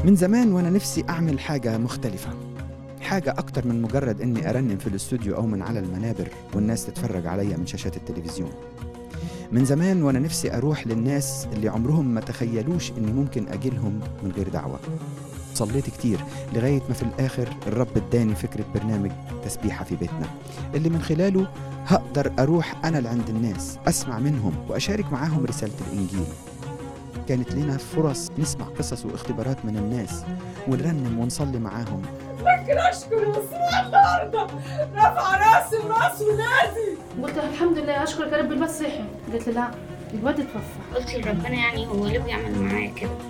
من زمان وانا نفسي اعمل حاجة مختلفة حاجة أكتر من مجرد إني أرنم في الاستوديو أو من على المنابر والناس تتفرج عليا من شاشات التلفزيون من زمان وأنا نفسي أروح للناس اللي عمرهم ما تخيلوش إني ممكن أجيلهم من غير دعوة صليت كتير لغاية ما في الآخر الرب اداني فكرة برنامج تسبيحة في بيتنا اللي من خلاله هقدر أروح أنا لعند الناس أسمع منهم وأشارك معاهم رسالة الإنجيل كانت لنا فرص نسمع قصص واختبارات من الناس ونرنم ونصلي معاهم لكن اشكر يسوع النهارده رفع راسي وراس ولادي قلت لها الحمد لله اشكرك يا رب الواد صحي قالت لي لا الواد اتوفى قلت لربنا يعني هو ليه بيعمل معايا كده